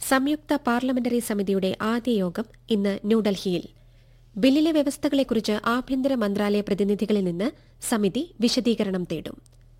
സംയുക്ത പാർലമെന്ററി സമിതിയുടെ ആദ്യ യോഗം ഇന്ന് ന്യൂഡൽഹിയിൽ ബില്ലിലെ വ്യവസ്ഥകളെക്കുറിച്ച് ആഭ്യന്തര മന്ത്രാലയ പ്രതിനിധികളിൽ നിന്ന് സമിതി വിശദീകരണം തേടും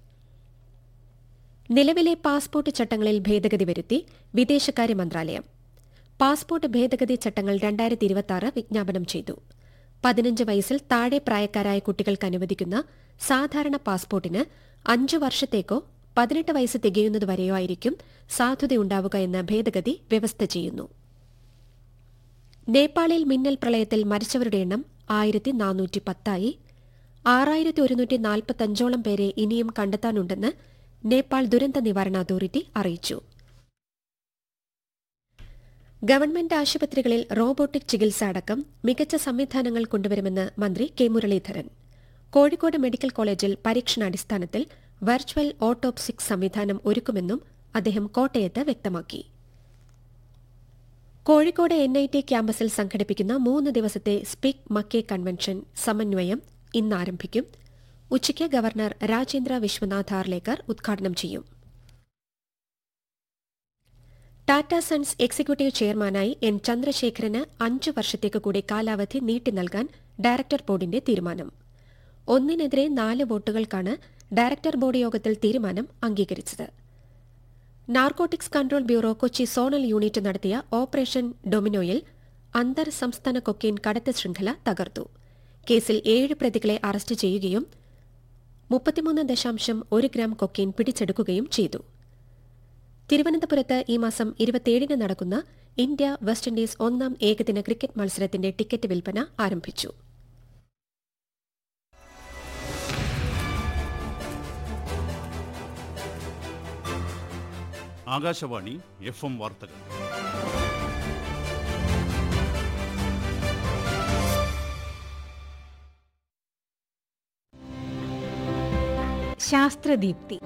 നിലവിലെ പാസ്പോർട്ട് ചട്ടങ്ങളിൽ ഭേദഗതി വരുത്തി വിദേശകാര്യ മന്ത്രാലയം പാസ്പോർട്ട് ഭേദഗതി ചട്ടങ്ങൾ രണ്ടായിരത്തി ഇരുപത്തിയാറ് വിജ്ഞാപനം ചെയ്തു പതിനഞ്ച് വയസ്സിൽ താഴെ പ്രായക്കാരായ കുട്ടികൾക്ക് അനുവദിക്കുന്ന സാധാരണ പാസ്പോർട്ടിന് അഞ്ചു വർഷത്തേക്കോ പതിനെട്ട് വയസ്സ് തികയുന്നതുവരെയോ ആയിരിക്കും സാധുതയുണ്ടാവുക എന്ന് ഭേദഗതി വ്യവസ്ഥ ചെയ്യുന്നു നേപ്പാളിൽ മിന്നൽ പ്രളയത്തിൽ മരിച്ചവരുടെ എണ്ണം ആയിരത്തി നാനൂറ്റി പത്തായി ആറായിരത്തി ഒരുന്നൂറ്റി നാൽപ്പത്തഞ്ചോളം പേരെ ഇനിയും കണ്ടെത്താനുണ്ടെന്ന് നേപ്പാൾ ദുരന്ത നിവാരണ അതോറിറ്റി അറിയിച്ചു ഗവൺമെന്റ് ആശുപത്രികളിൽ റോബോട്ടിക് ചികിത്സ അടക്കം മികച്ച സംവിധാനങ്ങൾ കൊണ്ടുവരുമെന്ന് മന്ത്രി കെ മുരളീധരൻ കോഴിക്കോട് മെഡിക്കൽ കോളേജിൽ പരീക്ഷണാടിസ്ഥാനത്തിൽ വെർച്വൽ ഓട്ടോപ്സിക് സംവിധാനം ഒരുക്കുമെന്നും അദ്ദേഹം കോട്ടയത്ത് വ്യക്തമാക്കി കോഴിക്കോട് എൻ ഐ ടി ക്യാമ്പസിൽ സംഘടിപ്പിക്കുന്ന മൂന്ന് ദിവസത്തെ സ്പീക്ക് മക്കേ കൺവെൻഷൻ സമന്വയം ഇന്ന് ആരംഭിക്കും ഉച്ചയ്ക്ക് ഗവർണർ രാജേന്ദ്ര വിശ്വനാഥ് ആർലേക്കർ ഉദ്ഘാടനം ചെയ്യും ടാറ്റ സൺസ് എക്സിക്യൂട്ടീവ് ചെയർമാനായി എൻ ചന്ദ്രശേഖരന് അഞ്ചു വർഷത്തേക്ക് കൂടി കാലാവധി നീട്ടി നൽകാൻ ഡയറക്ടർ ബോർഡിന്റെ തീരുമാനം ഒന്നിനെതിരെ നാല് വോട്ടുകൾക്കാണ് ഡയറക്ടർ ബോർഡ് യോഗത്തിൽ തീരുമാനം അംഗീകരിച്ചത് narcotics control bureau Kochi zonal unit നടത്തിയ ഓപ്പറേഷൻ ഡൊമിനോയിൽ അന്തർ സംസ്ഥാന കൊക്കെയിൻ കടത്ത് ശൃംഖല തകർത്തു കേസിൽ ഏഴ് പ്രതികളെ അറസ്റ്റ് ചെയ്യുകയും മുപ്പത്തിമൂന്ന് ദശാംശം ഒരു ഗ്രാം കൊക്കെയിൻ പിടിച്ചെടുക്കുകയും ചെയ്തു തിരുവനന്തപുരത്ത് ഈ മാസം ഇരുപത്തിയേഴിന് നടക്കുന്ന ഇന്ത്യ വെസ്റ്റ് ഇൻഡീസ് ഒന്നാം ഏകദിന ക്രിക്കറ്റ് മത്സരത്തിന്റെ ടിക്കറ്റ് വിൽപ്പന ആരംഭിച്ചു ആകാശവാണി എഫ് എം വാർത്തകൾ ശാസ്ത്രദീപ്തി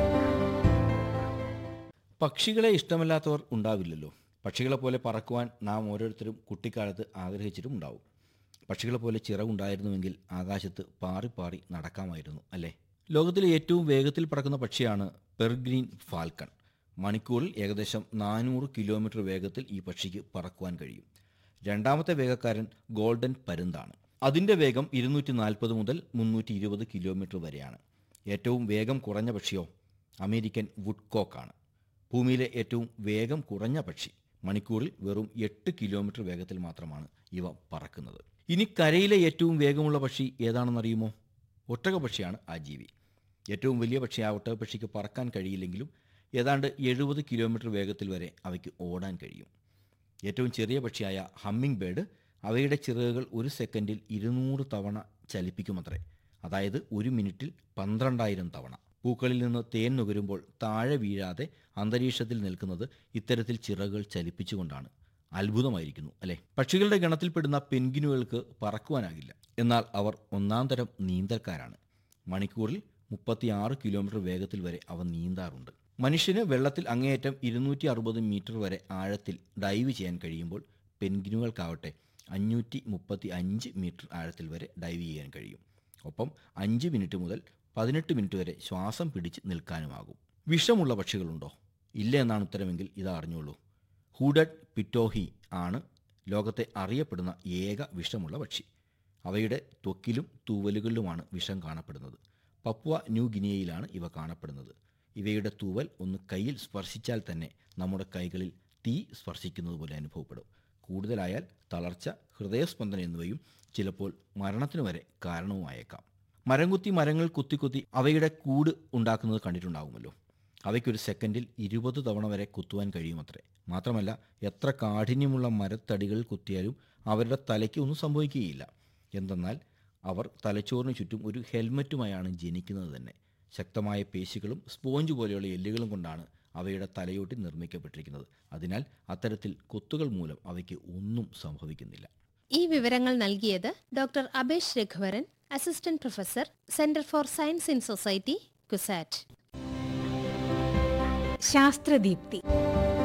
പക്ഷികളെ ഇഷ്ടമല്ലാത്തവർ ഉണ്ടാവില്ലല്ലോ പക്ഷികളെ പോലെ പറക്കുവാൻ നാം ഓരോരുത്തരും കുട്ടിക്കാലത്ത് ആഗ്രഹിച്ചിട്ടും ഉണ്ടാവും പക്ഷികളെ പോലെ ചിറകുണ്ടായിരുന്നുവെങ്കിൽ ആകാശത്ത് പാറി പാറി നടക്കാമായിരുന്നു അല്ലേ ലോകത്തിലെ ഏറ്റവും വേഗത്തിൽ പറക്കുന്ന പക്ഷിയാണ് പെർഗ്രീൻ ഫാൽക്കൺ മണിക്കൂറിൽ ഏകദേശം നാനൂറ് കിലോമീറ്റർ വേഗത്തിൽ ഈ പക്ഷിക്ക് പറക്കുവാൻ കഴിയും രണ്ടാമത്തെ വേഗക്കാരൻ ഗോൾഡൻ പരുന്താണ് അതിൻ്റെ വേഗം ഇരുന്നൂറ്റി നാൽപ്പത് മുതൽ മുന്നൂറ്റി ഇരുപത് കിലോമീറ്റർ വരെയാണ് ഏറ്റവും വേഗം കുറഞ്ഞ പക്ഷിയോ അമേരിക്കൻ വുഡ്കോക്കാണ് ഭൂമിയിലെ ഏറ്റവും വേഗം കുറഞ്ഞ പക്ഷി മണിക്കൂറിൽ വെറും എട്ട് കിലോമീറ്റർ വേഗത്തിൽ മാത്രമാണ് ഇവ പറക്കുന്നത് ഇനി കരയിലെ ഏറ്റവും വേഗമുള്ള പക്ഷി ഏതാണെന്നറിയുമോ ഒട്ടകപക്ഷിയാണ് ആ ജീവി ഏറ്റവും വലിയ പക്ഷി ആ ഒട്ടകപക്ഷിക്ക് പറക്കാൻ കഴിയില്ലെങ്കിലും ഏതാണ്ട് എഴുപത് കിലോമീറ്റർ വേഗത്തിൽ വരെ അവയ്ക്ക് ഓടാൻ കഴിയും ഏറ്റവും ചെറിയ പക്ഷിയായ ഹമ്മിങ് ബേർഡ് അവയുടെ ചിറകുകൾ ഒരു സെക്കൻഡിൽ ഇരുന്നൂറ് തവണ ചലിപ്പിക്കുമത്രേ അതായത് ഒരു മിനിറ്റിൽ പന്ത്രണ്ടായിരം തവണ പൂക്കളിൽ നിന്ന് തേൻ നുകരുമ്പോൾ താഴെ വീഴാതെ അന്തരീക്ഷത്തിൽ നിൽക്കുന്നത് ഇത്തരത്തിൽ ചിറകുകൾ ചലിപ്പിച്ചുകൊണ്ടാണ് അത്ഭുതമായിരിക്കുന്നു അല്ലേ പക്ഷികളുടെ ഗണത്തിൽപ്പെടുന്ന പെൻഗിനുകൾക്ക് പറക്കുവാനാകില്ല എന്നാൽ അവർ ഒന്നാം തരം നീന്തൽക്കാരാണ് മണിക്കൂറിൽ മുപ്പത്തിയാറ് കിലോമീറ്റർ വേഗത്തിൽ വരെ അവ നീന്താറുണ്ട് മനുഷ്യന് വെള്ളത്തിൽ അങ്ങേയറ്റം ഇരുന്നൂറ്റി അറുപത് മീറ്റർ വരെ ആഴത്തിൽ ഡൈവ് ചെയ്യാൻ കഴിയുമ്പോൾ പെൻഗിനുകൾക്കാവട്ടെ അഞ്ഞൂറ്റി മുപ്പത്തി അഞ്ച് മീറ്റർ ആഴത്തിൽ വരെ ഡൈവ് ചെയ്യാൻ കഴിയും ഒപ്പം അഞ്ച് മിനിറ്റ് മുതൽ പതിനെട്ട് മിനിറ്റ് വരെ ശ്വാസം പിടിച്ച് നിൽക്കാനുമാകും വിഷമുള്ള പക്ഷികളുണ്ടോ ഇല്ല എന്നാണ് ഉത്തരമെങ്കിൽ ഇത് അറിഞ്ഞോളൂ ഹൂഡഡ് പിറ്റോഹി ആണ് ലോകത്തെ അറിയപ്പെടുന്ന ഏക വിഷമുള്ള പക്ഷി അവയുടെ ത്വക്കിലും തൂവലുകളിലുമാണ് വിഷം കാണപ്പെടുന്നത് പപ്പുവ ന്യൂ ഗിനിയയിലാണ് ഇവ കാണപ്പെടുന്നത് ഇവയുടെ തൂവൽ ഒന്ന് കയ്യിൽ സ്പർശിച്ചാൽ തന്നെ നമ്മുടെ കൈകളിൽ തീ സ്പർശിക്കുന്നത് പോലെ അനുഭവപ്പെടും കൂടുതലായാൽ തളർച്ച ഹൃദയസ്പന്ദനം എന്നിവയും ചിലപ്പോൾ മരണത്തിന് വരെ കാരണവുമായേക്കാം മരം കുത്തി മരങ്ങൾ കുത്തിക്കുത്തി അവയുടെ കൂട് ഉണ്ടാക്കുന്നത് കണ്ടിട്ടുണ്ടാകുമല്ലോ അവയ്ക്കൊരു സെക്കൻഡിൽ ഇരുപത് തവണ വരെ കുത്തുവാൻ കഴിയുമത്രേ മാത്രമല്ല എത്ര കാഠിന്യമുള്ള മരത്തടികൾ കുത്തിയാലും അവരുടെ തലയ്ക്ക് ഒന്നും സംഭവിക്കുകയില്ല എന്തെന്നാൽ അവർ തലച്ചോറിന് ചുറ്റും ഒരു ഹെൽമറ്റുമായാണ് ജനിക്കുന്നത് തന്നെ ശക്തമായ പേശികളും സ്പോഞ്ച് പോലെയുള്ള എല്ലുകളും കൊണ്ടാണ് അവയുടെ തലയോട്ടി നിർമ്മിക്കപ്പെട്ടിരിക്കുന്നത് അതിനാൽ അത്തരത്തിൽ കൊത്തുകൾ മൂലം അവയ്ക്ക് ഒന്നും സംഭവിക്കുന്നില്ല ഈ വിവരങ്ങൾ നൽകിയത് doctor Abesh Raghuvaran assistant professor centre for science in society CUSAT ശാസ്ത്രദീപ്തി